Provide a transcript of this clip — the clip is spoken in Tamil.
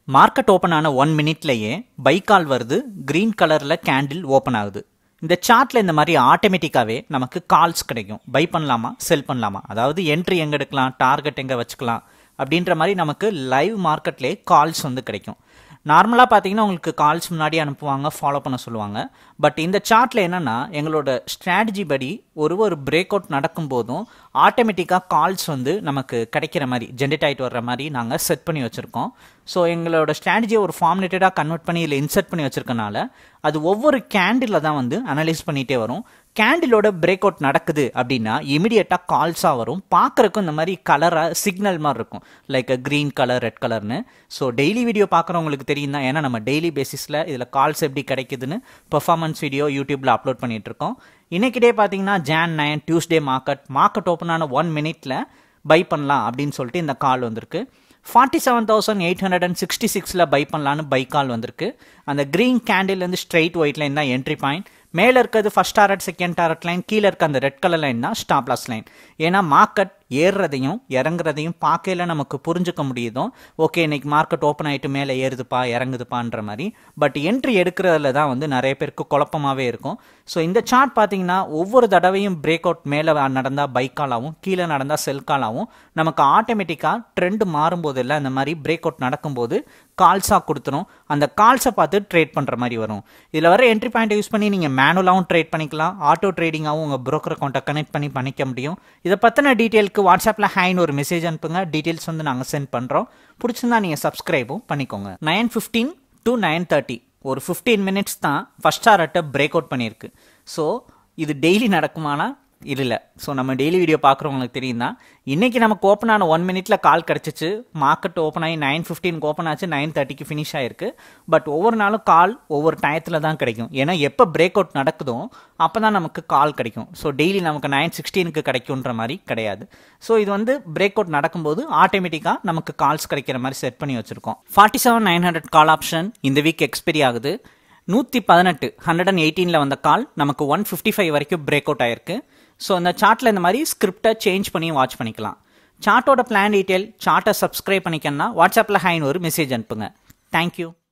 மார்க்கெட் ஓப்பன் ஆன ஒன் மினிட்லேயே பை கால் வருது க்ரீன் கலரில் கேண்டில் ஓப்பன் ஆகுது இந்த சார்ட்டில் இந்த மாதிரி ஆட்டோமேட்டிக்காகவே நமக்கு கால்ஸ் கிடைக்கும் பை பண்ணலாமா செல் பண்ணலாமா அதாவது என்ட்ரி எங்கே எடுக்கலாம் டார்கெட் எங்கே வச்சுக்கலாம் அப்படின்ற மாதிரி நமக்கு லைவ் மார்க்கெட்லேயே கால்ஸ் வந்து கிடைக்கும் நார்மலாக பார்த்தீங்கன்னா உங்களுக்கு கால்ஸ் முன்னாடி அனுப்புவாங்க ஃபாலோ பண்ண சொல்லுவாங்க பட் இந்த சார்ட்டில் என்னென்னா எங்களோட ஸ்ட்ராட்டஜி படி ஒரு ஒரு பிரேக் அவுட் நடக்கும்போதும் ஆட்டோமேட்டிக்காக கால்ஸ் வந்து நமக்கு கிடைக்கிற மாதிரி ஜென்ரேட் ஆகிட்டு வர்ற மாதிரி நாங்கள் செட் பண்ணி வச்சுருக்கோம் ஸோ எங்களோட ஸ்ட்ராட்டஜியை ஒரு ஃபார்முலேட்டடாக கன்வெர்ட் பண்ணி இதில் இன்சர்ட் பண்ணி வச்சிருக்கனால அது ஒவ்வொரு கேண்டில் தான் வந்து அனலைஸ் பண்ணிகிட்டே வரும் கேண்டிலோட பிரேக் அவுட் நடக்குது அப்படின்னா இமிடியேட்டாக கால்ஸாக வரும் பார்க்குறக்கும் இந்த மாதிரி கலராக சிக்னல் மாதிரி இருக்கும் லைக் க்ரீன் கலர் ரெட் கலர்னு ஸோ டெய்லி வீடியோ பார்க்குறவங்களுக்கு தெரியும் தான் ஏன்னா நம்ம டெய்லி பேசிஸில் இதில் கால்ஸ் எப்படி கிடைக்குதுன்னு பெர்ஃபார்மன்ஸ் வீடியோ யூடியூப்பில் அப்லோட் பண்ணிட்டு இருக்கோம் இன்னைக்கு டே பார்த்தீங்கன்னா Jan nine Tuesday market market open ஆன ஒன் மினிட்ல பை பண்ணலாம் அப்படின்னு சொல்லிட்டு இந்த கால் வந்திருக்கு forty seven thousand eight hundred and sixty சிக்ஸில் பை பண்ணலான்னு பை கால் வந்திருக்கு அந்த க்ரீன் கேண்டில்லேருந்து ஸ்ட்ரைட் ஒயிட் லைன் தான் என்ட்ரி பாயிண்ட் மேலே இருக்கிறது first target second target line கீழே இருக்க அந்த ரெட் கலர் லைன் தான் ஸ்டாப் லாஸ் லைன் ஏன்னா மார்க்கெட் ஏறுறதையும் இறங்குறதையும் பார்க்கையில நமக்கு புரிஞ்சுக்க முடியுதும் ஓகே இன்னைக்கு மார்க்கெட் ஓப்பன் ஆகிட்டு மேலே ஏறுதுப்பா இறங்குதுப்பான்ற மாதிரி பட் என்ட்ரி எடுக்கிறதுல தான் வந்து நிறைய பேருக்கு குழப்பமாகவே இருக்கும் ஸோ இந்த சார்ட் பார்த்தீங்கன்னா ஒவ்வொரு தடவையும் பிரேக் அவுட் மேலே நடந்தால் பைக்காலாகவும் கீழே நடந்தால் செல் காலாகவும் நமக்கு ஆட்டோமேட்டிக்காக ட்ரெண்ட் மாறும்போது இல்லை அந்த மாதிரி பிரேக் அவுட் நடக்கும்போது கால்ஸாக கொடுத்துரும் அந்த கால்ஸை பார்த்து ட்ரேட் பண்ணுற மாதிரி வரும் இதில் வர என்ட்ரி பாயிண்ட் யூஸ் பண்ணி நீங்கள் மேனுவலாகவும் ட்ரேட் பண்ணிக்கலாம் ஆட்டோ ட்ரேடிங்காகவும் உங்கள் ப்ரோக்கர் அக்கௌண்ட்டை கனெக்ட் பண்ணி பண்ணிக்க முடியும் இதை பற்றின டீட்டெயிலுக்கு வாட்ஸ்அப்பில் ஹைன்னு ஒரு மெசேஜ் அனுப்புங்க டீட்டெயில்ஸ் வந்து நாங்கள் சென்ட் பண்ணுறோம் பிடிச்சிருந்தா நீங்கள் சப்ஸ்கிரைபும் பண்ணிக்கோங்க nine fifteen to nine thirty ஒரு ஃபிஃப்டீன் மினிட்ஸ் தான் ஃபஸ்ட் டாரட்டை பிரேக் அவுட் பண்ணியிருக்கு ஸோ இது டெய்லி நடக்குமானா இல்லை ஸோ நம்ம டெய்லி வீடியோ பார்க்குறவங்களுக்கு தெரியும் தான் இன்றைக்கி நமக்கு ஓப்பன் ஆன ஒன் மினிட்ல கால் கிடச்சிச்சு மார்க்கெட் ஓப்பன் ஆகி நைன் ஃபிஃப்டீனுக்கு ஓப்பன் ஆச்சு நைன் தேர்ட்டிக்கு ஃபினிஷ் ஆயிருக்கு பட் ஒவ்வொரு நாளும் கால் ஒவ்வொரு டயத்தில் தான் கிடைக்கும் ஏன்னா எப்போ பிரேக் அவுட் நடக்குதோ அப்போ தான் நமக்கு கால் கிடைக்கும் ஸோ டெய்லி நமக்கு நைன் சிக்ஸ்டீனுக்கு கிடைக்குன்ற மாதிரி கிடையாது ஸோ இது வந்து பிரேக் அவுட் நடக்கும்போது ஆட்டோமேட்டிக்காக நமக்கு கால்ஸ் கிடைக்கிற மாதிரி செட் பண்ணி வச்சுருக்கோம் forty seven nine hundred call option இந்த வீக் எக்ஸ்பெரி ஆகுது நூற்றி பதினெட்டு ஹண்ட்ரட் அண்ட் எயிட்டீனில் வந்த கால் நமக்கு ஒன் ஃபிஃப்டி ஃபைவ் வரைக்கும் பிரேக் அவுட் ஆயிருக்கு ஸோ அந்த சார்ட்டில் இந்த மாதிரி ஸ்கிரிப்டை சேஞ்ச் பண்ணி வாட்ச் பண்ணிக்கலாம் சார்ட்டோட பிளான் டீட்டெயில் சார்ட்டை சப்ஸ்கிரைப் பண்ணிக்கன்னா வாட்ஸ்அப்பில் ஹைன்னு ஒரு மெசேஜ் அனுப்புங்க தேங்க்யூ